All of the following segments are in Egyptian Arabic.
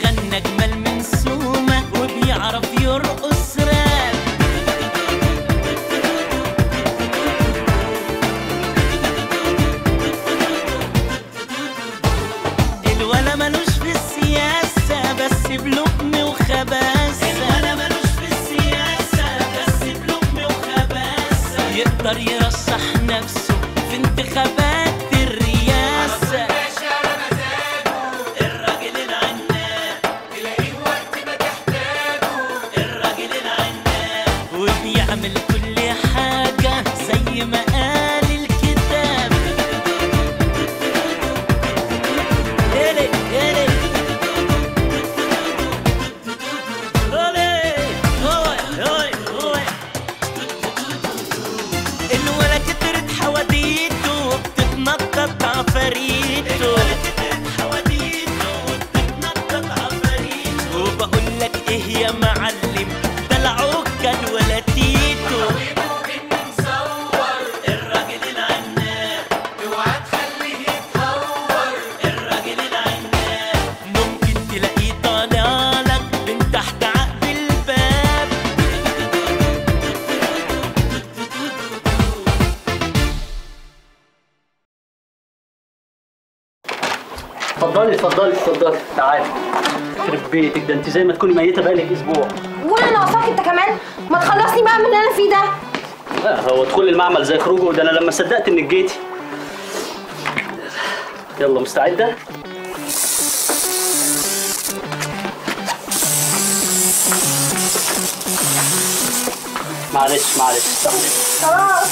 بيغنى اجمل من سومه وبيعرف يرقص راب الولا ملوش في السياسة بس بلقم وخباثة الولا ملوش في السياسة بس بلقم وخباثة يقدر يرشح نفسه في انتخابات الرئاسة الراجل العناب تلاقيه وقت ما تحتاجه الراجل العناب وبيعمل كل حاجة زي ما قال الكتاب Ele, ele. Ole, هوي هوي هوي الولا كترت حواديته وبتتنطط عفاريته وبقول لك ايه يا معلم ده العكل ولا تيتو الراجل العناب اوعى تخليه يتهور الراجل العناب ممكن تلاقيه طالع لك من تحت عقب الباب اتفضلي اتفضلي اتفضلي تعالي يخرب بيتك ده انت زي ما تكوني ميته بقالك اسبوع وانا ناقصاك انت كمان ما تخلصني بقى من اللي انا فيه ده لا هو دخول المعمل زي خروجه ده انا لما صدقت انك جيتي يلا مستعده معلش معلش استحملي. خلاص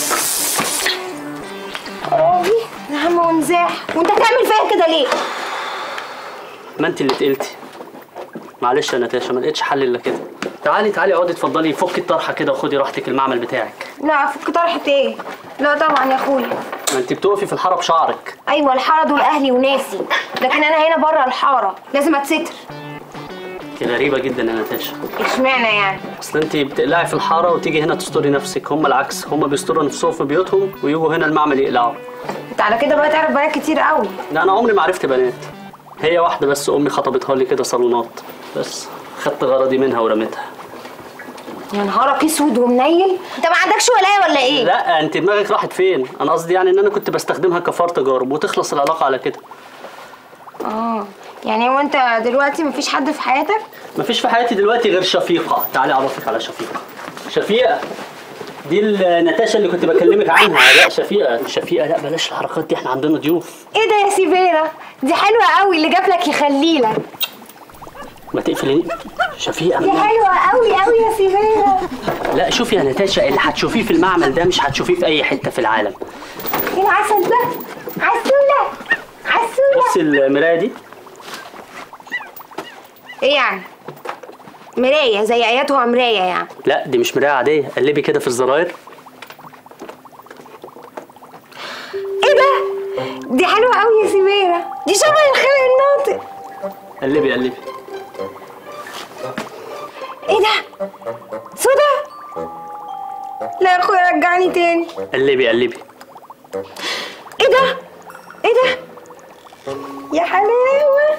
راضي نعم ونزاح وانت هتعمل فيا كده ليه ما انت اللي تقلتي معلش يا نتاشا ما لقيتش حل الا كده تعالي تعالي اقعدي اتفضلي فكي الطرحه كده وخدي راحتك المعمل بتاعك لا فك طرحة ايه لا طبعا يا اخويا ما انت بتقفي في الحاره بشعرك ايوه الحاره دول اهلي وناسي لكن انا هنا بره الحاره لازم اتستر انت غريبه جدا يا نتاشا اشمعنى يعني اصل انت بتقلعي في الحاره وتيجي هنا تستري نفسك هم العكس هم بيستروا نفسهم في بيوتهم ويجوا هنا المعمل يقلعوا انت على كده بقى تعرف بنات كتير قوي لا انا عمري ما عرفت بنات هي واحده بس امي خطبتها لي كده صالونات بس خدت غرضي منها ورميتها يا نهارك اسود ومنيل انت ما عندكش ولايه ولا ايه لا انت دماغك راحت فين انا قصدي يعني ان انا كنت بستخدمها كفار تجارب وتخلص العلاقه على كده اه يعني هو انت دلوقتي مفيش حد في حياتك مفيش في حياتي دلوقتي غير شفيقه تعالي اعرفك على شفيقه شفيقه دي النتاشا اللي كنت بكلمك عنها لا شفيقه شفيقه لا بلاش الحركات دي احنا عندنا ضيوف ايه ده يا سيفيرا دي حلوه قوي اللي جاب لك يخليلك ما تقفلي شفيقه دي حلوه قوي قوي يا سيفيرا لا شوفي يا نتاشا اللي هتشوفيه في المعمل ده مش هتشوفيه في اي حته في العالم ايه العسل ده عسوله عسوله بصي المرايه دي ايه يعني مرايه زي اياتها مرايه يعني لا دي مش مرايه عاديه قلبي كده في الزراير ايه ده دي حلوه قوي يا سيفيرا دي شبه الخلق الناطق قلبي قلبي ايه ده سودا لا يا اخويا رجعني تاني قلبي قلبي ايه ده ايه ده يا حلاوه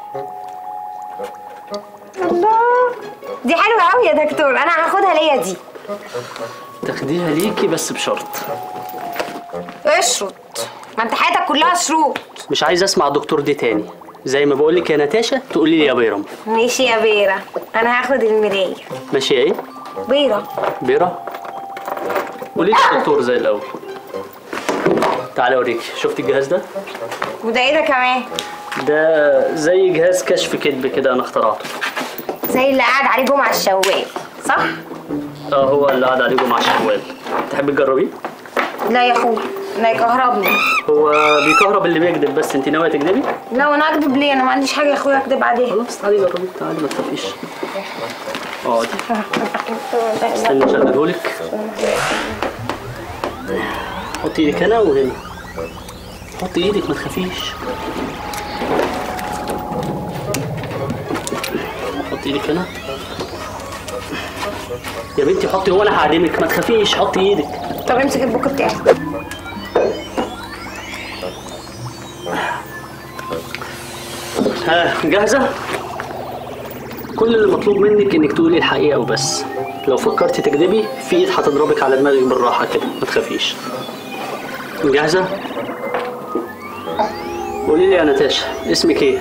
الله دي حلوه قوي يا دكتور انا هاخدها ليا دي تاخديها ليكي بس بشرط اشرط ما انت حياتك كلها شروط مش عايز اسمع دكتور دي تاني زي ما بقول لك يا نتاشا تقولي لي يا بيرم ماشي يا بيرة انا هاخد المرايه ماشي يا ايه بيرة بيرة قولي لي دكتور زي الاول تعالي اوريك شفتي الجهاز ده وده ايه ده كمان ده زي جهاز كشف كذب كده انا اخترعته زي اللي قاعد عليه جمعه الشوال صح اه هو اللي قاعد عليه جمعه شوال تحبي تجربيه لا يا اخويا لا يكهربني هو بيكهرب اللي بيكذب بس انت ناويه تكذبي لا وانا اكذب ليه انا ما عنديش حاجه يا اخويا اكذب عليها خلاص تعالي جربي تعالي ما تخافيش اقعدي استني اشغلهولك حطي ايدك هنا وهنا حطي ايدك ما تخافيش حطي ايدك هنا يا بنتي حطي هو انا هعدمك ما تخافيش حطي ايدك طب امسك البوك بتاعي ها جاهزة؟ كل اللي مطلوب منك انك تقولي الحقيقه وبس لو فكرتي تكذبي في ايد هتضربك على دماغك بالراحه كده ما تخافيش جاهزه قولي لي يا نتاشا اسمك ايه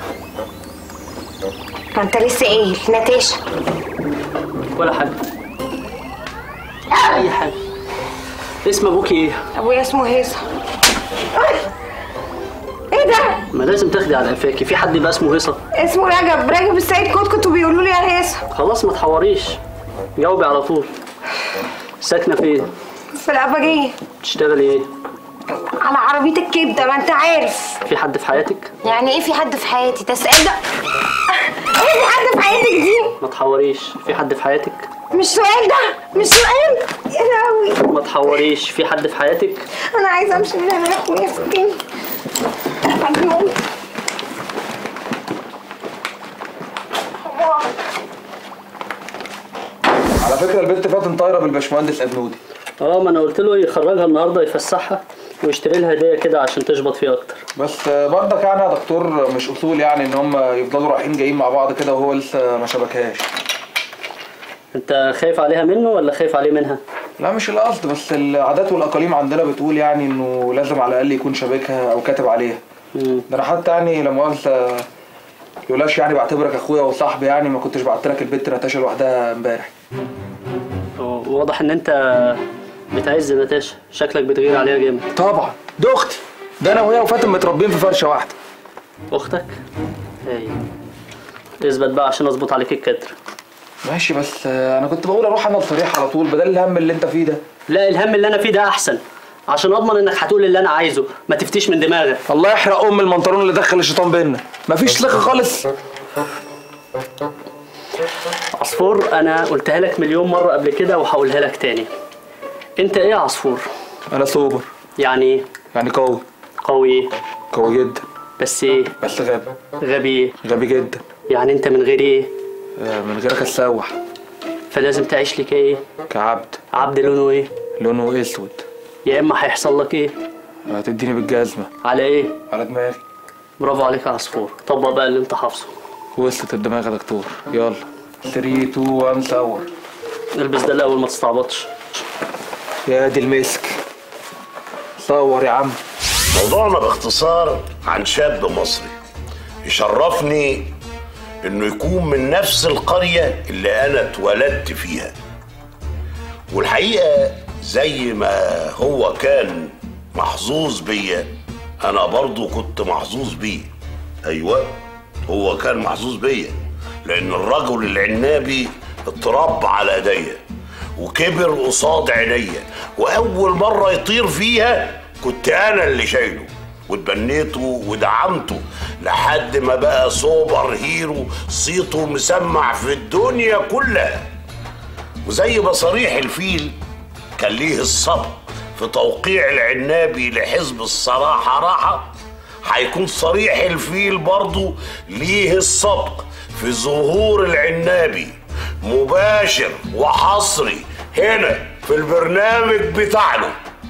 ما انت لسه قايل نتاشا ولا حاجه اي حاجه اسم ابوكي ايه ابويا اسمه هيثم ايه ده؟ ما لازم تاخدي على قفاكي في حد يبقى اسمه هيصه اسمه رجب رجب السيد كتكت وبيقولوا لي يا هيثم خلاص ما تحوريش جاوبي على طول ساكنه فين في الأباجية تشتغلي ايه على عربية الكبدة ما انت عارف في حد في حياتك يعني ايه في حد في حياتي ده سؤال ده ايه في حد في حياتك دي ما تحوريش في حد في حياتك مش سؤال ده مش سؤال يا لهوي ما تحوريش في حد في حياتك انا عايزه امشي من هنا يا اخويا سكين مجنون على فكره البنت فاتن طايره بالباشمهندس ابنودي اه ما انا قلت له يخرجها النهارده يفسحها ويشتري لها هديه كده عشان تشبط فيه اكتر بس برضك يعني يا دكتور مش اصول يعني ان هم يفضلوا رايحين جايين مع بعض كده وهو لسه ما شبكهاش انت خايف عليها منه ولا خايف عليه منها لا مش القصد بس العادات والاقاليم عندنا بتقول يعني انه لازم على الاقل يكون شبكها او كاتب عليها مم. ده انا حتى يعني لا مؤاخذه يولاش يعني بعتبرك اخويا وصاحبي يعني ما كنتش بعت لك البنت نتاشا لوحدها امبارح اه، واضح ان انت بتعز نتاشا شكلك بتغير عليها جامد طبعا دي اختي ده انا وهي وفاتن متربيين في فرشه واحده اختك اي اثبت بقى عشان اظبط عليك الكتر ماشي بس آه، انا كنت بقول اروح انا الصريح على طول بدل الهم اللي انت فيه ده لا الهم اللي انا فيه ده احسن عشان اضمن انك هتقول اللي انا عايزه ما تفتيش من دماغك الله يحرق ام المنطلون اللي دخل الشيطان بينا مفيش ثقه خالص عصفور انا قلتها لك مليون مره قبل كده وهقولها لك تاني انت ايه يا عصفور انا سوبر يعني ايه يعني قوي قوي ايه قوي جدا بس ايه بس غبي غبي ايه غبي جدا يعني انت من غير ايه آه، من غيرك اتسوح فلازم تعيش لك ايه كعبد عبد لونه ايه لونه اسود يا اما هيحصل لك ايه هتديني بالجزمه على ايه على دماغي برافو عليك يا عصفور طبق بقى اللي انت حافظه وصلت الدماغ يا دكتور يلا 3 2 1 صور البس ده الاول ما تستعبطش يا دي المسك صور يا عم موضوعنا باختصار عن شاب مصري يشرفني انه يكون من نفس القرية اللي انا اتولدت فيها والحقيقة زي ما هو كان محظوظ بيا انا برضو كنت محظوظ بيه ايوه هو كان محظوظ بيا لان الرجل العنابي اتربى على ايديا وكبر قصاد عينيا واول مره يطير فيها كنت انا اللي شايله واتبنيته ودعمته لحد ما بقى سوبر هيرو صيته مسمع في الدنيا كلها وزي مصاريح الفيل كان ليه السبق في توقيع العنابي لحزب الصراحة راحة هيكون صريح الفيل برضو ليه السبق في ظهور العنابي مباشر وحصري هنا في البرنامج بتاعنا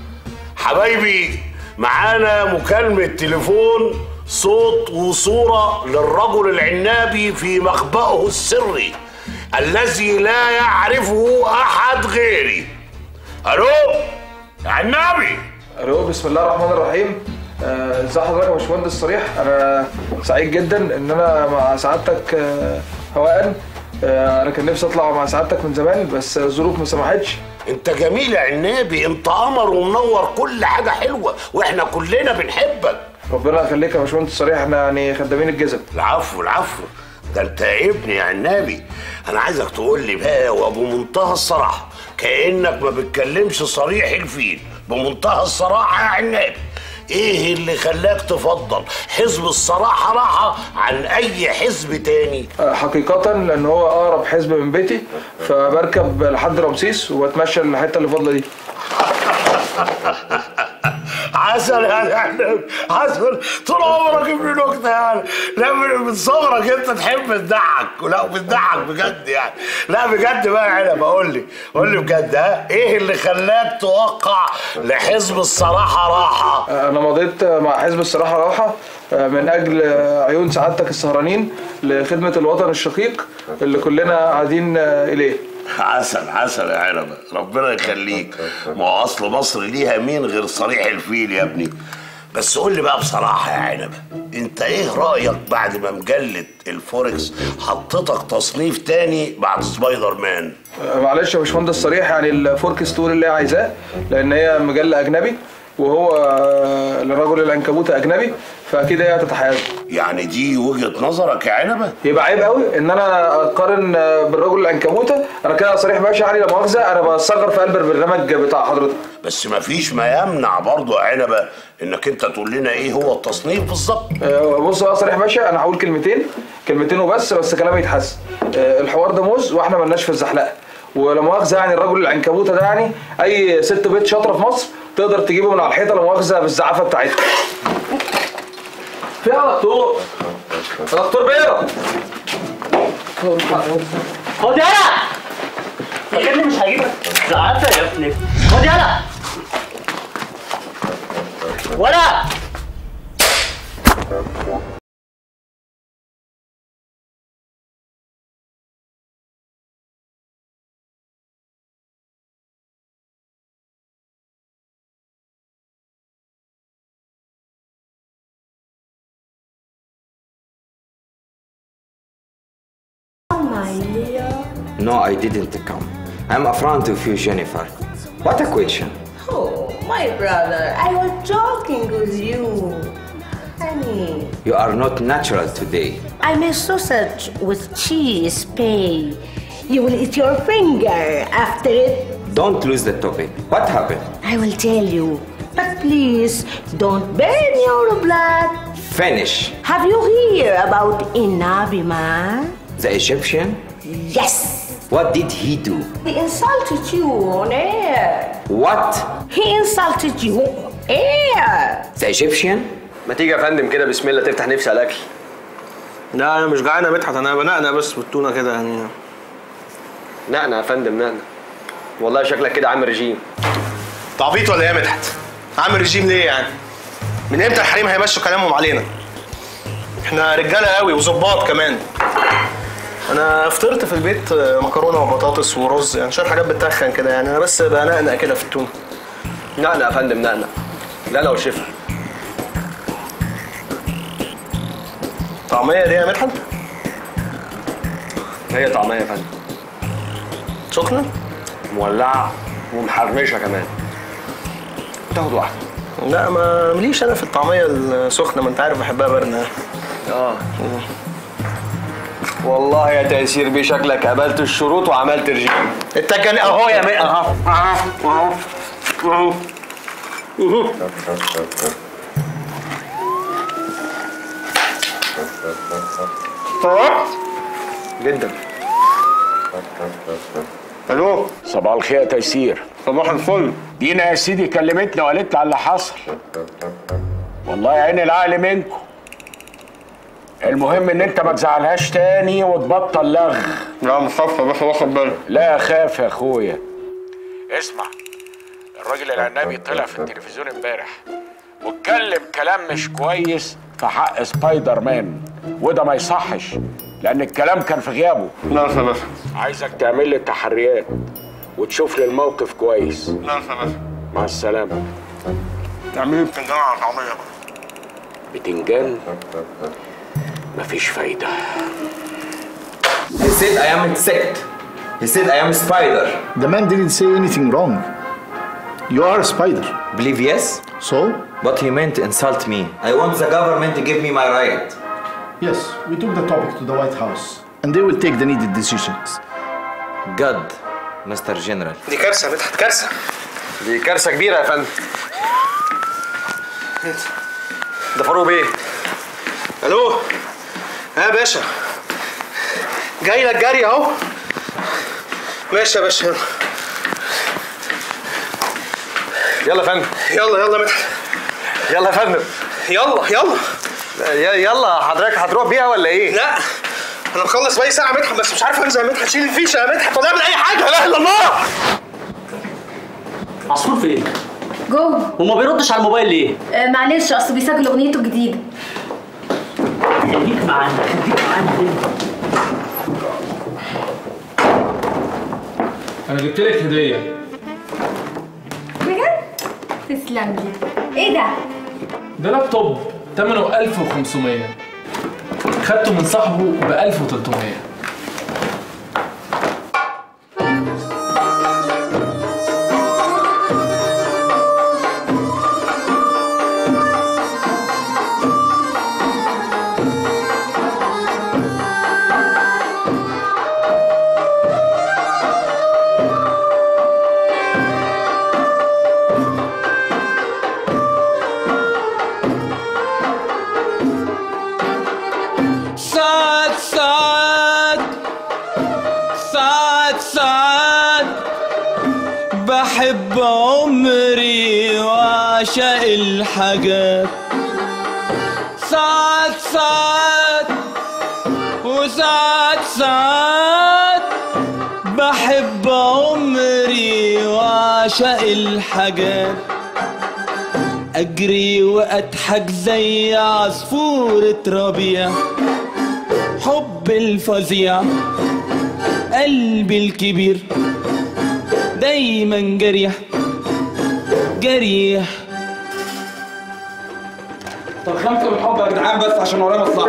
حبايبي معانا مكالمة تليفون صوت وصورة للرجل العنابي في مخبأه السري الذي لا يعرفه أحد غيري ألو يا عنابي الو بسم الله الرحمن الرحيم آه، ازي حضرتك يا باشمهندس صريح انا سعيد جدا ان انا مع سعادتك آه، هواء آه، انا كان نفسي اطلع مع سعادتك من زمان بس الظروف ما سمحتش انت جميل يا عنابي انت قمر ومنور كل حاجة حلوة واحنا كلنا بنحبك ربنا يخليك يا باشمهندس صريح احنا يعني خدامين الجزم العفو العفو ده انت ابني يا عنابي انا عايزك تقول لي بقى وابو منتهى الصراحه كانك ما بتكلمش صريح الفيل بمنتهى الصراحه يا عنابي ايه اللي خلاك تفضل حزب الصراحه راحه عن اي حزب تاني آه، حقيقة لأن هو أقرب حزب من بيتي فبركب لحد رمسيس واتمشى الحتة اللي فاضلة دي عسل يعني يعني عسل طول عمرك ابن نكته يعني لا من من صغرك انت تحب تضحك لا بتضحك بجد يعني لا بجد بقى يا عنب قول لي قول لي بجد ها ايه اللي خلاك توقع لحزب الصراحه راحه انا مضيت مع حزب الصراحه راحه من اجل عيون سعادتك السهرانين لخدمه الوطن الشقيق اللي كلنا قاعدين اليه عسل عسل يا عنبه ربنا يخليك ما هو اصل مصر ليها مين غير صريح الفيل يا ابني بس قول لي بقى بصراحه يا عنبه انت ايه رايك بعد ما مجله الفوركس حطتك تصنيف تاني بعد سبايدر مان معلش يا باشمهندس صريح يعني الفورك ستور اللي هي عايزاه لان هي مجله اجنبي وهو الرجل العنكبوت اجنبي فاكيد هي هتتحيز يعني دي وجهه نظرك يا عنبه يبقى عيب قوي ان انا اقارن بالرجل العنكبوته انا كده صريح باشا يعني لا مؤاخذه انا بصغر في قلب البرنامج بتاع حضرتك بس مفيش ما يمنع برضه يا عنبه انك انت تقول لنا ايه هو التصنيف بالظبط آه، بص بقى يا صريح باشا انا هقول كلمتين كلمتين وبس بس كلامي يتحسن آه، الحوار ده موز واحنا ملناش في الزحلقه ولا مؤاخذه يعني الرجل العنكبوته ده يعني اي ست بيت شاطره في مصر تقدر تجيبه من على الحيطه لا مؤاخذه بالزعافه بتاعتها فيها يا دكتور يا دكتور بيرة خد يلا فاكرني مش هجيبك زعلت يا ابني خد يلا ولا No, I didn't come. I'm a friend of you, Jennifer. What a question. Oh, my brother, I was joking with you. Honey, You are not natural today. I made sausage with cheese pay. You will eat your finger after it. Don't lose the topic. What happened? I will tell you. But please, don't burn your blood. Finish. Have you heard about Inabima? The Egyptian? Yes. What did he do? He insulted you on air. What? He insulted you on air. The Egyptian? ما تيجي يا فندم كده بسم الله تفتح نفسي على الاكل لا انا مش جعان يا مدحت انا بنقنق بس بالتونه كده يعني نقنق يا فندم نقنق والله شكلك كده عامل رجيم تعبيط ولا ايه يا مدحت عامل رجيم ليه يعني من امتى الحريم هيمشوا كلامهم علينا احنا رجاله قوي وظباط كمان انا فطرت في البيت مكرونه وبطاطس ورز يعني شويه حاجات بتخن كده يعني انا بس بنقنق كده في التونه نقنق يا فندم نقنق لا لا وشفا طعمية دي يا مدحت؟ هي طعمية يا فندم سخنة؟ مولعة ومحرمشة كمان تاخد واحدة لا ما مليش انا في الطعمية السخنة ما انت عارف بحبها باردة اه والله يا تيسير بيه شكلك قبلت الشروط وعملت رجيم انت كان اهو يا مي اهو اهو اهو اهو طلعت جدا الو صباح الخير يا تيسير صباح الفل دينا يا سيدي كلمتني وقالت لي على اللي حصل والله يا عيني العقل منكم المهم ان انت ما تزعلهاش تاني وتبطل لغ لا مصطفى بس واخد بالك لا اخاف يا اخويا اسمع الراجل العنابي طلع في التلفزيون امبارح واتكلم كلام مش كويس في حق سبايدر مان وده ما يصحش لان الكلام كان في غيابه لا يا باشا عايزك تعمل لي تحريات وتشوف لي الموقف كويس لا يا باشا مع السلامه تعملي بتنجان على طعمية بتنجان مفيش فايده He said I am insect. He said I am spider. The man didn't say anything wrong. You are a spider. Believe yes? So, But he meant to insult me. I want the government to give me my right. yes, we took the topic to the White House and they will take the needed decisions. God, Mr. General. دي كارثة يا مدحت كارثة دي كارثة كبيرة يا فندم ده فاروق بيه الو ها يا باشا جاي لك جري اهو ماشي يا باشا يلا يلا يا فندم يلا يلا يا مدحت يلا يا فندم يلا يلا ي- يلا حضرتك هتروح بيها ولا ايه؟ لا انا مخلص باقي ساعه مدحت بس مش عارف انزل يا مدحت شيل الفيشه يا مدحت ولا اعمل اي حاجه لا اله الا الله عصفور فين؟ جوه وما بيردش على الموبايل ليه؟ آه معلش اصل بيسجل اغنيته الجديده خليك معانا خليك معانا انا جبت لك هديه بجد تسلم لي ايه ده ده لابتوب ثمنه 1500 خدته من صاحبه ب 1300 سعد سعد سعد سعد بحب عمري وعشق الحاجات سعد سعد وسعد سعد بحب عمري وعشق الحاجات أجري وأضحك زي عصفورة ربيع حب الفظيع قلبي الكبير دايما جريح جريح طب خمسة بالحب يا جدعان بس عشان ورايا مصلحة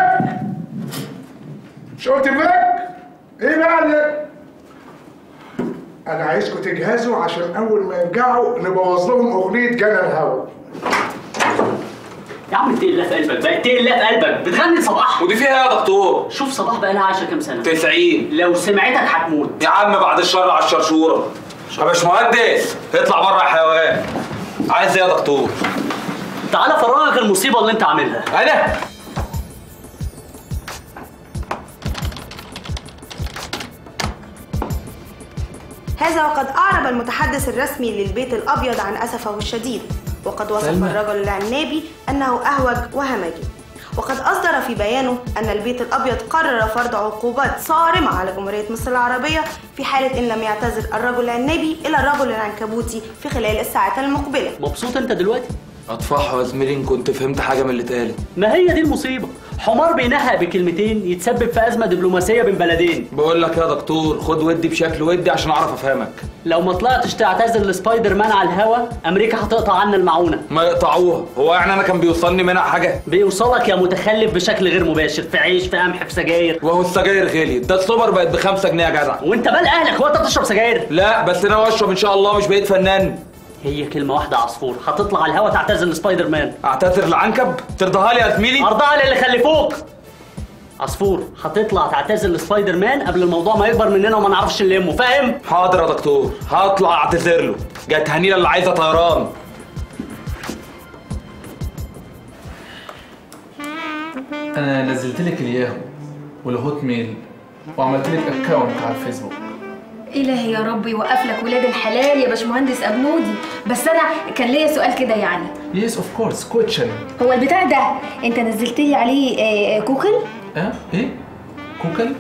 مش قلت لك ايه بقى اللي انا عايزكم تجهزوا عشان اول ما يرجعوا نبوظ لهم اغنيه جنى الهوى يا عم اتقي الله في قلبك بقى اتقي الله في قلبك بتغني صباح ودي فيها ايه يا دكتور؟ شوف صباح بقى لها عايشه كام سنه 90 لو سمعتك هتموت يا عم بعد الشر على الشرشورة يا باشمهندس اطلع بره يا حيوان عايز ايه يا دكتور؟ تعالى فرجك المصيبه اللي انت عاملها انا هذا وقد أعرب المتحدث الرسمي للبيت الأبيض عن أسفه الشديد وقد وصف سلمى. الرجل العنابي أنه أهوج وهمجي وقد أصدر في بيانه أن البيت الأبيض قرر فرض عقوبات صارمة على جمهورية مصر العربية في حالة إن لم يعتذر الرجل العنابي إلى الرجل العنكبوتي في خلال الساعات المقبلة مبسوط انت دلوقتي اطفحه يا زميلي إن كنت فهمت حاجة من اللي اتقالت ما هي دي المصيبه حمار بينهق بكلمتين يتسبب في ازمه دبلوماسيه بين بلدين بقول لك يا دكتور خد ودي بشكل ودي عشان اعرف افهمك لو ما طلعتش تعتذر لسبايدر مان على الهوا امريكا هتقطع عنا المعونه ما يقطعوها هو يعني انا كان بيوصلني منها حاجة بيوصلك يا متخلف بشكل غير مباشر في عيش في قمح في سجاير وهو السجاير غليت ده السوبر بقت بخمسة جنيه يا جدع وانت مال اهلك هو انت بتشرب سجاير لا بس انا اشرب ان شاء الله مش بقيت فنان هي كلمه واحده عصفور هتطلع على الهوا تعتذر لسبايدر مان اعتذر لعنكب ترضاها لي يا زميلي ارضها للي خلفوك عصفور هتطلع تعتذر لسبايدر مان قبل الموضوع ما يكبر مننا وما نعرفش نلمه فاهم حاضر يا دكتور هطلع اعتذر له جت هنيله اللي عايزه طيران انا نزلت لك الياهو والهوت ميل وعملت لك اكونت على الفيسبوك إلهي يا رب يوقف لك ولاد الحلال يا باشمهندس أبنودي بس أنا كان ليا سؤال كده يعني يس اوف كورس كويتشن هو البتاع ده أنت نزلت لي عليه آه، آه، كوكل؟ اه ايه كوكل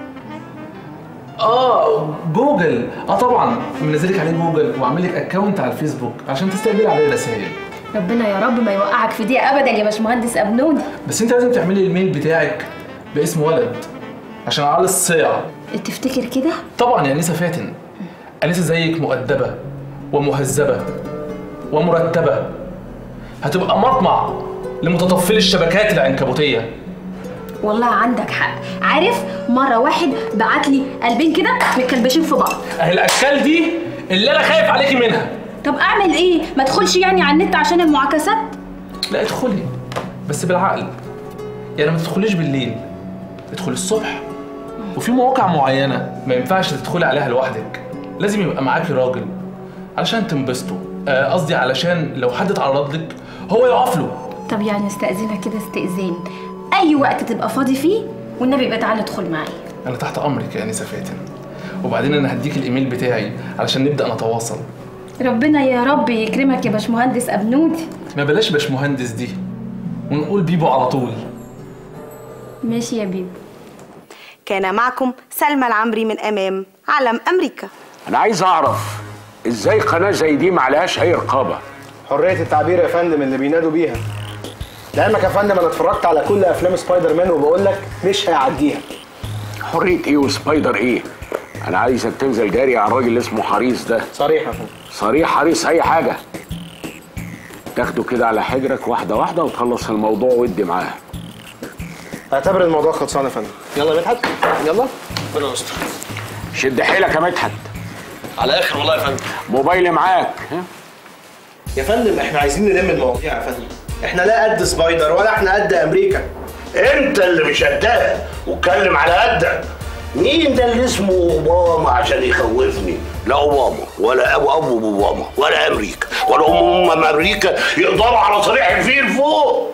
اه جوجل اه طبعا منزلك عليه جوجل وعامل لك اكونت على الفيسبوك عشان تستقبلي عليه رسائل ربنا يا رب ما يوقعك في دي أبدا يا باشمهندس أبنودي بس انت لازم تعملي الميل بتاعك باسم ولد عشان على الصيع تفتكر كده؟ طبعا يا انسه فاتن انسه زيك مؤدبه ومهذبه ومرتبه هتبقى مطمع لمتطفلي الشبكات العنكبوتيه والله عندك حق عارف مرة واحد بعت لي قلبين كده متكلبشين في بعض اهي الاشكال دي اللي انا خايف عليكي منها طب أعمل إيه؟ ما ادخلش يعني على النت عشان المعاكسات؟ لا ادخلي بس بالعقل يعني ما تدخليش بالليل ادخلي الصبح وفي مواقع معينة ما ينفعش تدخلي عليها لوحدك لازم يبقى معاكي راجل علشان تنبسطوا آه، قصدي علشان لو حد اتعرض لك هو يقف له طب يعني استأذنك كده استئذان أي وقت تبقى فاضي فيه والنبي يبقى تعالى ادخل معايا انا تحت امرك يا انسه فاتن وبعدين انا هديك الايميل بتاعي علشان نبدا نتواصل ربنا يا رب يكرمك يا باشمهندس أبنودي ما بلاش باشمهندس دي ونقول بيبو على طول ماشي يا بيبو كان معكم سلمى العمري من أمام علم أمريكا انا عايز اعرف ازاي قناه زي دي ما عليهاش اي رقابه حريه التعبير يا فندم اللي بينادوا بيها لعلمك يا فندم انا اتفرجت على كل افلام سبايدر مان وبقول لك مش هيعديها حريه ايه وسبايدر ايه انا عايزك تنزل جاري على الراجل اللي اسمه حريص ده صريح يا فندم صريح حريص اي حاجه تاخده كده على حجرك واحده واحده وتخلص الموضوع ودي معاه اعتبر الموضوع خلصان يا فندم يلا يا مدحت يلا ربنا يستر شد حيلك يا مدحت على اخر والله يا فندم موبايلي معاك ها؟ يا فندم احنا عايزين نلم المواضيع يا فندم احنا لا قد سبايدر ولا احنا قد امريكا انت اللي مش قدها واتكلم على قدك مين ده اللي اسمه اوباما عشان يخوفني لا اوباما ولا ابو ابو اوباما ولا امريكا ولا ام ام امريكا يقدروا على صريح الفيل فوق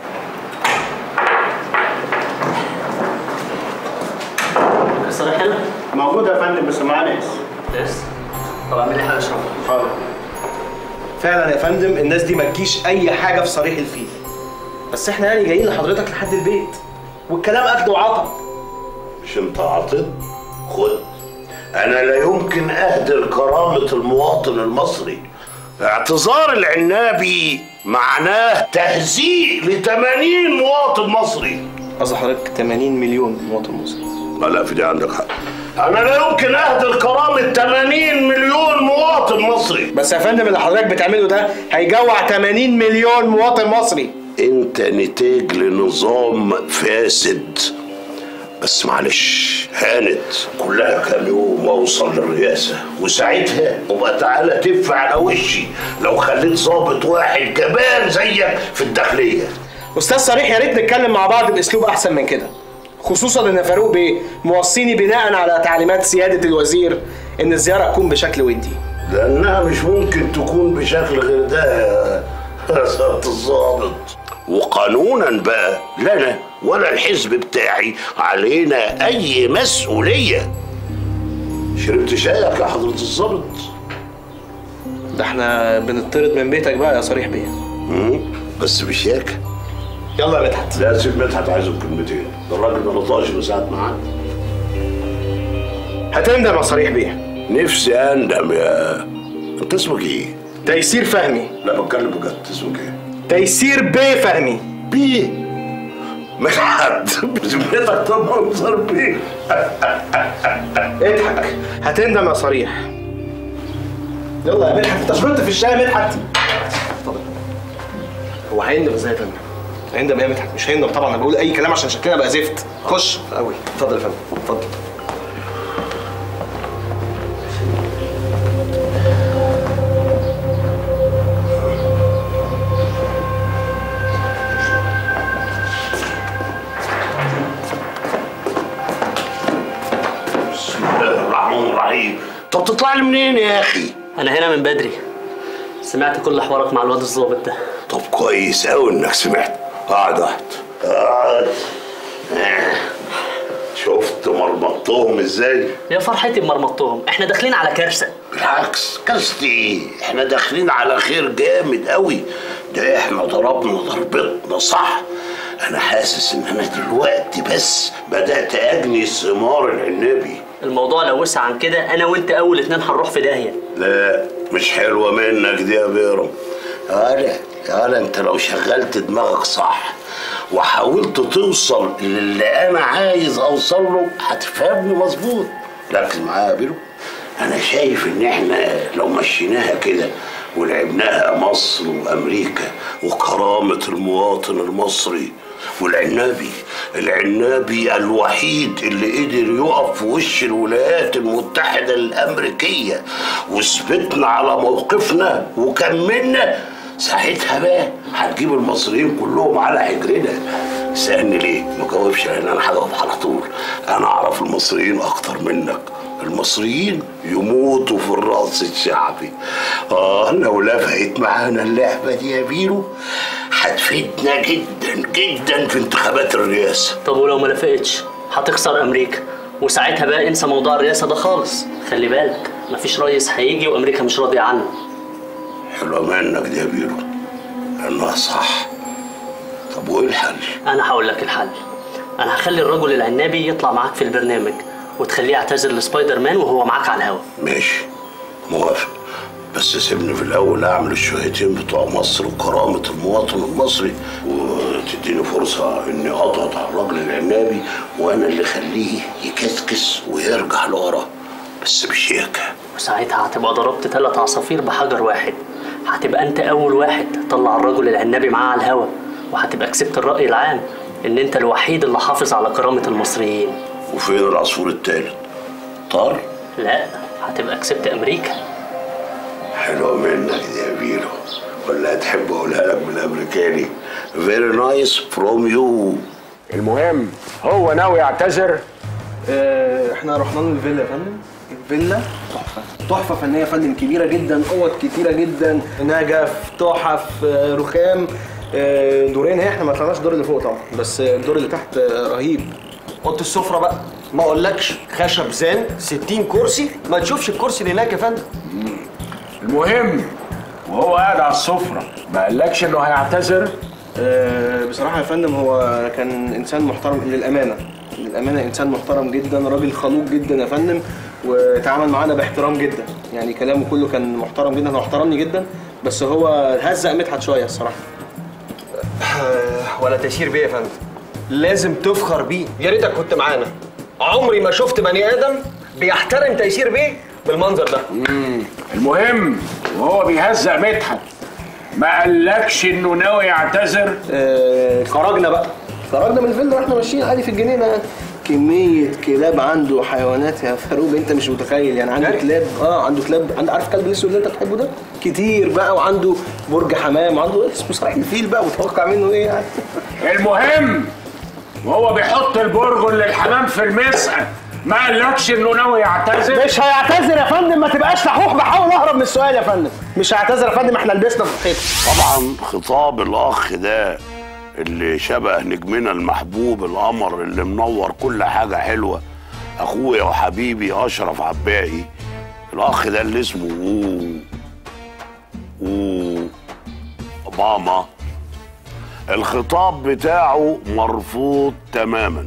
صريح هنا؟ موجود يا فندم بس معاه ناس يس طب اعمل لي حاجه اشرب حاضر فعلا يا فندم الناس دي ما تجيش اي حاجه في صريح الفيل بس احنا يعني جايين لحضرتك لحد البيت والكلام اخد وعطا مش انت عاطل خد انا لا يمكن اهدر كرامة المواطن المصري اعتذار العنابي معناه تهزيء ل 80 مواطن مصري قصد حضرتك 80 مليون مواطن مصري لا لا في دي عندك حق انا لا يمكن اهدر كرامة 80 مليون مواطن مصري بس يا فندم اللي حضرتك بتعمله ده هيجوع 80 مليون مواطن مصري انت نتاج لنظام فاسد بس معلش هانت كلها كام يوم واوصل للرئاسه وساعتها ابقى تعالى تف على وشي لو خليت ظابط واحد جبان زيك في الداخليه استاذ صريح يا ريت نتكلم مع بعض باسلوب احسن من كده خصوصا ان فاروق بيه موصيني بناء على تعليمات سياده الوزير ان الزياره تكون بشكل ودي لانها مش ممكن تكون بشكل غير ده يا سياده الظابط وقانونا بقى لا انا ولا الحزب بتاعي علينا اي مسؤوليه شربت شايك يا حضره الظابط ده احنا بنطرد من بيتك بقى يا صريح بيه بس بشياكه يلا يا مدحت لا سيب مدحت عايزه بكلمتين ده الراجل ده نطاش من ساعه ما عدى هتندم يا صريح بيه نفسي اندم يا انت اسمك ايه؟ تيسير فهمي لا بتكلم بجد اسمك ايه؟ تيسير بيه فهمي بيه مدحت بذمتك طب منظر بيه اضحك هتندم يا صريح يلا يا مدحت انت شربت في الشاي يا مدحت اتفضل هو هيندم ازاي يا فندم؟ هيندم ايه يا مدحت؟ مش هيندم طبعا انا بقول اي كلام عشان شكلنا بقى زفت خش قوي اتفضل يا فندم اتفضل بسم الله الرحمن الرحيم طب تطلع لي منين يا اخي؟ انا هنا من بدري سمعت كل حوارك مع الواد الظابط ده طب كويس قوي انك سمعت اقعد اقعد اقعد آه. شفت مرمطتهم ازاي؟ يا فرحتي بمرمطتهم احنا داخلين على كارثه بالعكس كارثة ايه؟ احنا داخلين على خير جامد قوي ده احنا ضربنا ضربتنا صح انا حاسس ان انا دلوقتي بس بدات اجني ثمار العنابي الموضوع لو وسع عن كده انا وانت اول اتنين هنروح في داهيه لا مش حلوه منك دي يا بيرم يالا يالا انت لو شغلت دماغك صح وحاولت توصل للي انا عايز اوصل له هتفهمني مظبوط ركز معايا يا بيرم انا شايف ان احنا لو مشيناها كده ولعبناها مصر وامريكا وكرامه المواطن المصري والعنابي العنابي الوحيد اللي قدر يقف في وش الولايات المتحدة الأمريكية وثبتنا على موقفنا وكملنا ساعتها بقى هتجيب المصريين كلهم على حجرنا سألني ليه؟ ما جاوبش لأن أنا هجاوب على طول أنا أعرف المصريين أكتر منك المصريين يموتوا في الرأس الشعبي آه لو لفقت معانا اللعبة دي يا بيرو هتفيدنا جدا جدا في انتخابات الرئاسة طب ولو ما لفقتش هتخسر امريكا وساعتها بقى انسى موضوع الرئاسه ده خالص خلي بالك مفيش رئيس هيجي وامريكا مش راضيه عنه حلوة منك دي يا بيرو انها صح طب وايه الحل انا هقول لك الحل انا هخلي الرجل العنابي يطلع معاك في البرنامج وتخليه يعتذر لسبايدر مان وهو معاك على الهوا ماشي موافق بس سيبني في الاول اعمل الشويتين بتوع مصر وكرامه المواطن المصري وتديني فرصه اني اضغط على الراجل العنابي وانا اللي اخليه يكسكس ويرجع لورا بس بشياكه وساعتها هتبقى ضربت ثلاث عصافير بحجر واحد هتبقى انت اول واحد تطلع الرجل العنابي معاه على الهوا وهتبقى كسبت الرأي العام ان انت الوحيد اللي حافظ على كرامة المصريين وفين العصفور التالت طار لا هتبقى كسبت امريكا حلوه منك دي يا بيرو ولا تحب اقولها لك بالامريكاني very nice from you المهم هو ناوي يعتذر آه، احنا رحنا له الفيلا يا فندم الفيلا تحفه تحفه فنيه يا فندم كبيره جدا اوض كتيره جدا نجف تحف آه، رخام آه، دورين هي احنا ما طلعناش الدور اللي فوق طبعا بس الدور اللي تحت آه، رهيب اوضه السفره بقى ما اقولكش خشب زان 60 كرسي ما تشوفش الكرسي اللي هناك يا فندم المهم وهو قاعد على السفره ما قالكش انه هيعتذر آه، بصراحة يا فندم هو كان إنسان محترم للأمانة للأمانة إنسان محترم جدا راجل خلوق جدا يا فندم وتعامل معانا باحترام جدا يعني كلامه كله كان محترم جدا هو احترمني جدا بس هو هزق مدحت شوية الصراحة ولا تيسير بيه يا فندم لازم تفخر بيه يا ريتك كنت معانا عمري ما شفت بني آدم بيحترم تيسير بيه بالمنظر ده المهم وهو بيهزق مدحت ما قالكش انه ناوي يعتذر آه، خرجنا بقى خرجنا من الفيلا واحنا ماشيين عادي في الجنينه كمية كلاب عنده حيوانات يا فاروق انت مش متخيل يعني عنده كلاب اه عنده كلاب عنده عارف كلب الاسود اللي انت بتحبه ده كتير بقى وعنده برج حمام وعنده اسمه صلاح الفيل بقى متوقع منه ايه يعني المهم وهو بيحط البرج للحمام في المسقى ما قالكش انه ناوي يعتذر مش هيعتذر يا فندم ما تبقاش لحوح بحاول اهرب من السؤال يا فندم مش هيعتذر يا فندم احنا لبسنا في الحيط طبعا خطاب الاخ ده اللي شبه نجمنا المحبوب القمر اللي منور كل حاجه حلوه اخويا وحبيبي اشرف عباقي الاخ ده اللي اسمه أوه أوه اوباما الخطاب بتاعه مرفوض تماما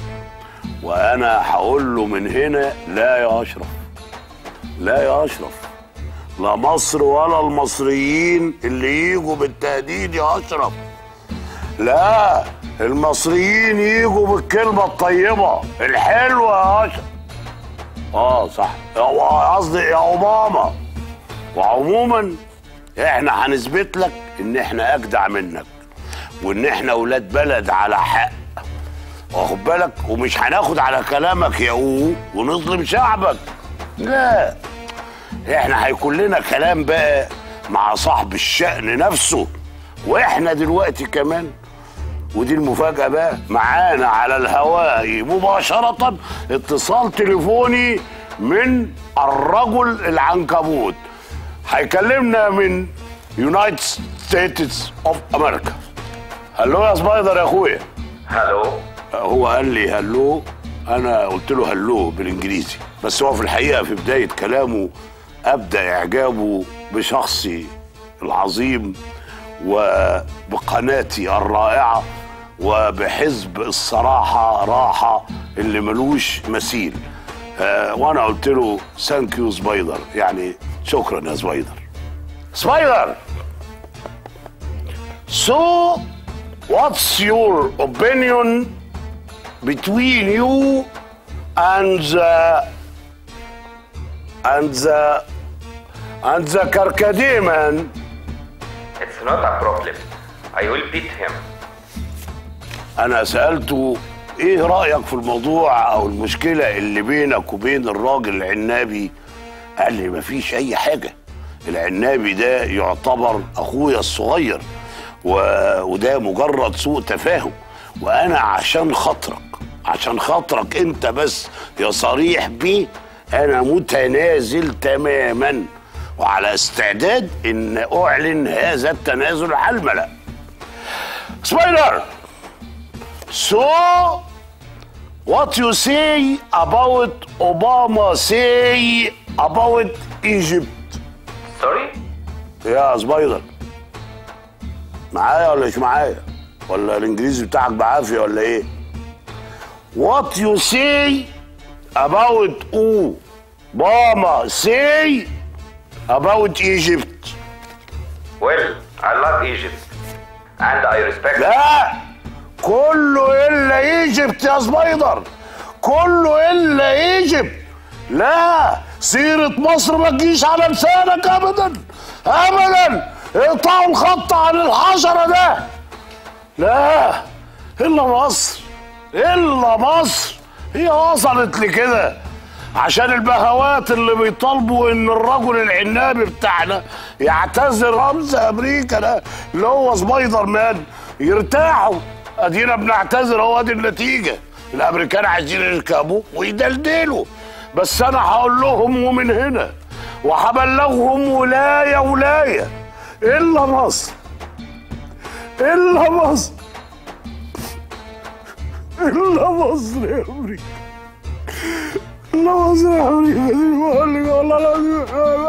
وانا هقول له من هنا لا يا اشرف لا يا اشرف لا مصر ولا المصريين اللي يجوا بالتهديد يا اشرف لا المصريين يجوا بالكلمه الطيبه الحلوه يا اشرف اه صح هو قصدي يا اوباما وعموما احنا هنثبت لك ان احنا اجدع منك وان احنا ولاد بلد على حق واخد بالك ومش هناخد على كلامك يا او ونظلم شعبك لا احنا هيكون لنا كلام بقى مع صاحب الشأن نفسه واحنا دلوقتي كمان ودي المفاجأة بقى معانا على الهواء مباشرة اتصال تليفوني من الرجل العنكبوت هيكلمنا من يونايتد ستيتس اوف امريكا هلو يا سبايدر يا اخويا هلو هو قال لي هلو انا قلت له هلو بالانجليزي بس هو في الحقيقه في بدايه كلامه ابدا اعجابه بشخصي العظيم وبقناتي الرائعه وبحزب الصراحه راحه اللي ملوش مثيل آه وانا قلت له ثانك يو سبايدر يعني شكرا يا سبايدر سبايدر So, what's your opinion between you and the and the and the Karkade man? It's not a problem. I will beat him. انا سالته ايه رايك في الموضوع او المشكله اللي بينك وبين الراجل العنابي قال لي مفيش اي حاجه العنابي ده يعتبر اخويا الصغير و... وده مجرد سوء تفاهم وانا عشان خاطرك عشان خاطرك انت بس يا صريح بيه انا متنازل تماما وعلى استعداد ان اعلن هذا التنازل على الملأ سبايدر So, what you say about Obama say about Egypt? Sorry? يا سبايدر معايا ولا مش معايا ولا الانجليزي بتاعك بعافيه ولا ايه what you say about Obama say about Egypt Well, I love Egypt. And I respect لا كله الا ايجيبت يا سبايدر كله الا ايجيبت لا سيرة مصر ما تجيش على لسانك ابدا ابدا اقطعوا الخط عن الحشرة ده لا الا مصر الا مصر هي وصلت لكده عشان البهوات اللي بيطالبوا ان الرجل العنابي بتاعنا يعتذر رمز امريكا ده اللي هو سبايدر مان يرتاحوا ادينا بنعتذر هو دي النتيجه الامريكان عايزين يركبوا ويدلدلوا بس انا هقول لهم ومن هنا وهبلغهم ولايه ولايه الا مصر الا مصر الا مصر يا امريكا الا مصر يا امريكا دي بقول لك والله العظيم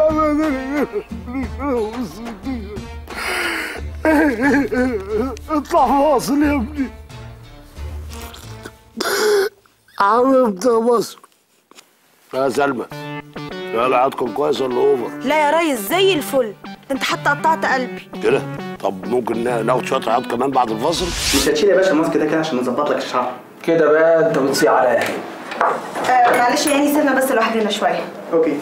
اطلع فاصل يا ابني عرفت يا مصر يا سلمى يا قعدكم كويس ولا اوفر لا يا ريس زي الفل انت حتى قطعت قلبي كده طب ممكن نا- ناخد شويه عياط كمان بعد الفاصل مش هتشيل يا باشا ماسك ده كده عشان نظبط لك الشعر كده بقى انت بتصيع على اهلي آه معلش يعني سيبنا بس لوحدنا شويه اوكي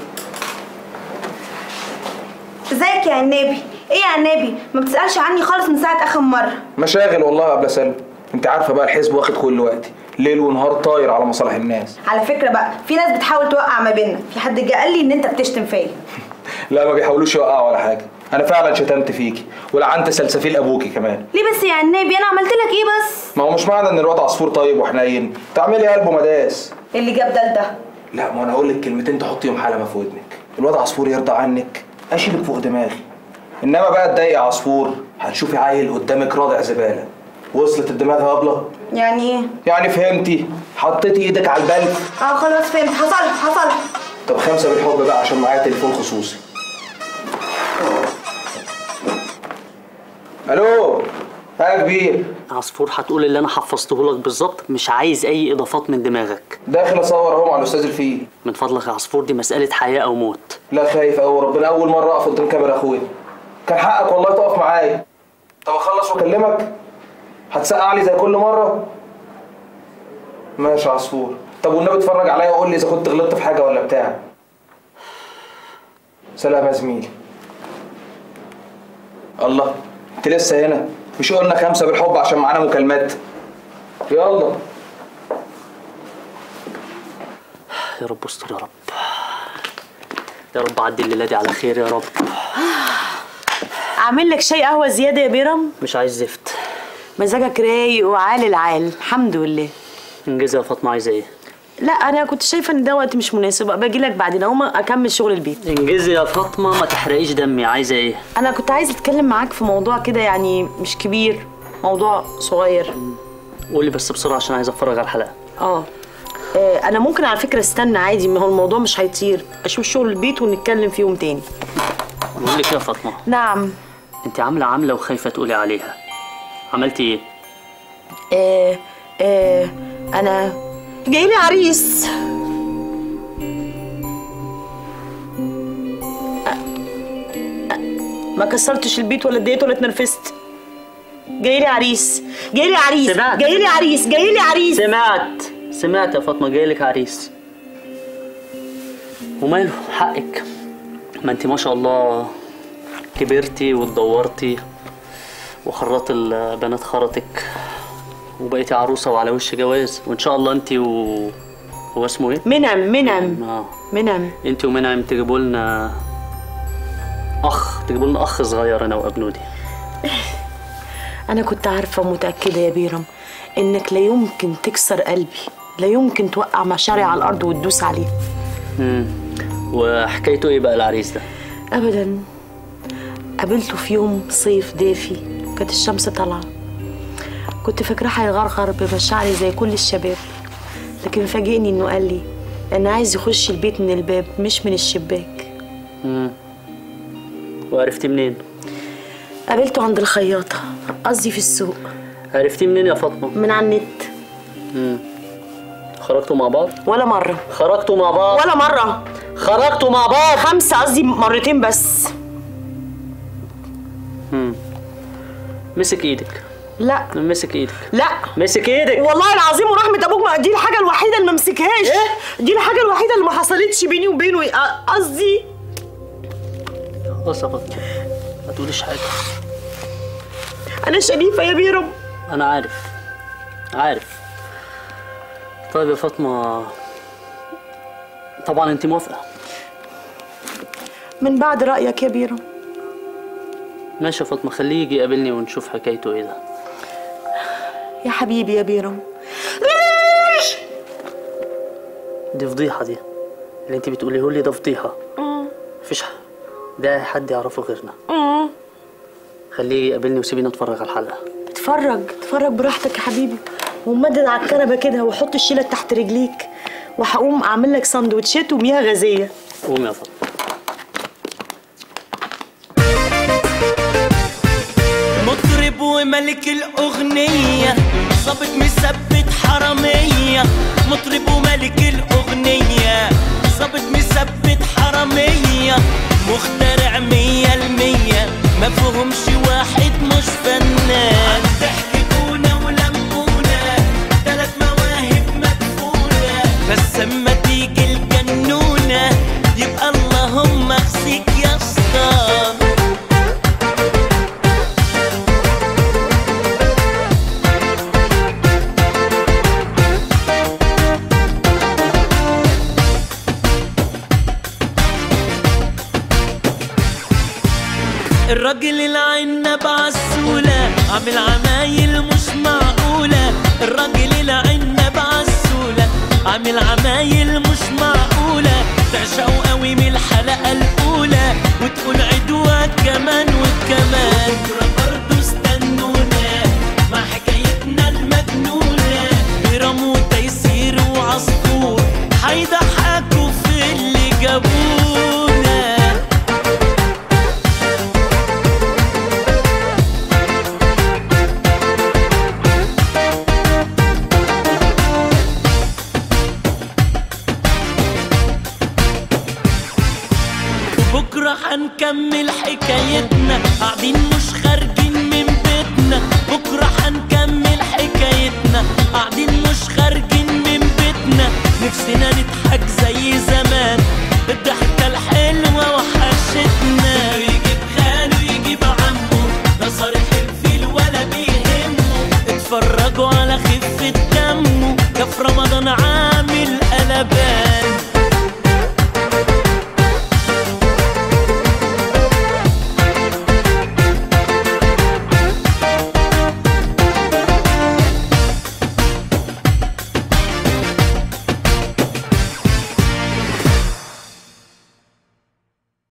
ازيك يا عنابي ايه يا عنابي ما بتسالش عني خالص من ساعه اخر مره مشاغل والله يا ابله سلمى انت عارفه بقى الحزب واخد كل وقتي ليل ونهار طاير على مصالح الناس على فكره بقى في ناس بتحاول توقع ما بيننا في حد جه قال لي ان انت بتشتم فيا لا ما بيحاولوش يوقعوا ولا حاجه انا فعلا شتمت فيكي ولعنت سلسفيل ابوكي كمان ليه بس يا عنابي انا عملت لك ايه بس ما هو مش معنى ان الواد عصفور طيب وحنين تعملي قلبه مداس اللي جاب ده لده لا ما انا اقول لك كلمتين تحطيهم حلمه في ودنك الواد عصفور يرضى عنك اشيلك فوق دماغي انما بقى تضايق عصفور هتشوفي عيل قدامك رادع زباله وصلت الدماغ يا ابله يعني ايه يعني فهمتي حطيتي ايدك على البلف اه خلاص فهمت حصل حصل طب خمسه بالحب بقى عشان معايا تليفون خصوصي الو يا كبير عصفور هتقول اللي انا حفظته لك بالظبط مش عايز اي اضافات من دماغك داخل اصور اهو مع الاستاذ الفيل من فضلك يا عصفور دي مساله حياه او موت لا خايف قوي ربنا اول مره اقف قدام كاميرا اخويا كان حقك والله تقف معايا طب اخلص واكلمك هتسقع لي زي كل مره ماشي يا عصفور طب والنبي اتفرج عليا وقول لي اذا كنت غلطت في حاجه ولا بتاع سلام يا زميلي الله انت لسه هنا مش قلنا خمسه بالحب عشان معانا مكالمات يلا يا رب استر يا رب يا رب عدي الليله دي على خير يا رب اعمل لك شاي قهوه زياده يا بيرم مش عايز زفت مزاجك رايق وعال العال الحمد لله انجزي يا فاطمه عايزه ايه لا انا كنت شايفه ان ده وقت مش مناسب باجي لك بعدين اقوم اكمل شغل البيت انجزي يا فاطمه ما تحرقيش دمي عايزه ايه انا كنت عايزه اتكلم معاك في موضوع كده يعني مش كبير موضوع صغير قولي بس بسرعه عشان عايز اتفرج على الحلقه اه آه، انا ممكن على فكره استنى عادي ما هو الموضوع مش هيطير اشوف شغل البيت ونتكلم فيه يوم تاني بقول لك إيه يا فاطمه نعم انت عامله عامله وخايفه تقولي عليها عملتي ايه آه آه انا جاي لي عريس ما كسرتش البيت ولا اتضايقت ولا اتنرفزت جاي لي عريس جاي لي عريس سمعت. جاي لي عريس جاي لي عريس سمعت سمعت يا فاطمه جايلك عريس وماله حقك ما انت ما شاء الله كبرتي واتدورتي وخرات البنات خرطك وبقيتي عروسه وعلى وش جواز وان شاء الله انت و هو اسمه ايه؟ منعم منعم اه منعم انت ومنعم تجيبوا لنا اخ تجيبوا لنا اخ صغير انا وابنودي انا كنت عارفه ومتاكده يا بيرم انك لا يمكن تكسر قلبي لا يمكن توقع مشاعري على الارض وتدوس عليها امم وحكايته ايه بقى العريس ده؟ ابدا قابلته في يوم صيف دافي كانت الشمس طالعه كنت فاكراه هيغرغر بمشاعري زي كل الشباب لكن فاجئني انه قال لي ان عايز يخش البيت من الباب مش من الشباك امم وعرفتي منين؟ قابلته عند الخياطة قصدي في السوق عرفتيه منين يا فاطمه من على النت مم. خرجتوا مع بعض ولا مرة خرجتوا مع بعض ولا مرة خرجتوا مع بعض خمسة قصدي مرتين بس مم. مسك ايدك لا مسك ايدك لا مسك ايدك والله العظيم ورحمة ابوك ما دي الحاجة الوحيدة اللي ما مسكهاش دي الحاجة الوحيدة اللي ما حصلتش بيني وبينه أ- قصدي خلاص يا فاطمه ما تقوليش حاجه انا شريفة يا بيرم انا عارف عارف طيب يا فاطمه طبعا انت موافقه من بعد رأيك يا بيرم ماشي يا فاطمه خليه يجي يقابلني ونشوف حكايته ايه ده يا حبيبي يا بيرم دي فضيحه دي اللي انت بتقوليه لي ده فضيحه مفيش ح- ده حد يعرفه غيرنا خليه يجي يقابلني وسيبيني اتفرج على الحلقه اتفرج اتفرج براحتك يا حبيبي ومدد على الكنبة كده وحط الشيلة تحت رجليك وهقوم اعمل لك سندوتشات ومياه غازية قوم يا فاطمه مطرب وملك الأغنية ظابط مثبت حرامية مطرب وملك الأغنية ظابط مثبت حرامية مخترع مية المية ما فيهمش واحد مش فنان ضحكتونا ولمونا تلات مواهب مدفونة بس اما تيجي الجنونة يبقى اللهم اخزيك يا اسطى الراجل العنب عالسولة عامل عمايل مش معقولة الراجل العنب عالسولة عامل عمايل مش معقولة تعشقوا قوي من الحلقة الأولى وتقول عدوات كمان وكمان بكرة برضه استنونا مع حكايتنا المجنونة برام وتيسير وعصفور هيضحكوا في اللي جابونا بكرة هنكمل حكايتنا قاعدين مش خارجين من بيتنا بكرة هنكمل حكايتنا قاعدين مش خارجين من بيتنا نفسنا نضحك زي زمان الضحكة الحلوة وحشتنا يجيب خاله يجيب عمه ده صريح الفيل ولا بيهمه اتفرجوا على خفة دمه كف رمضان عامل قلبان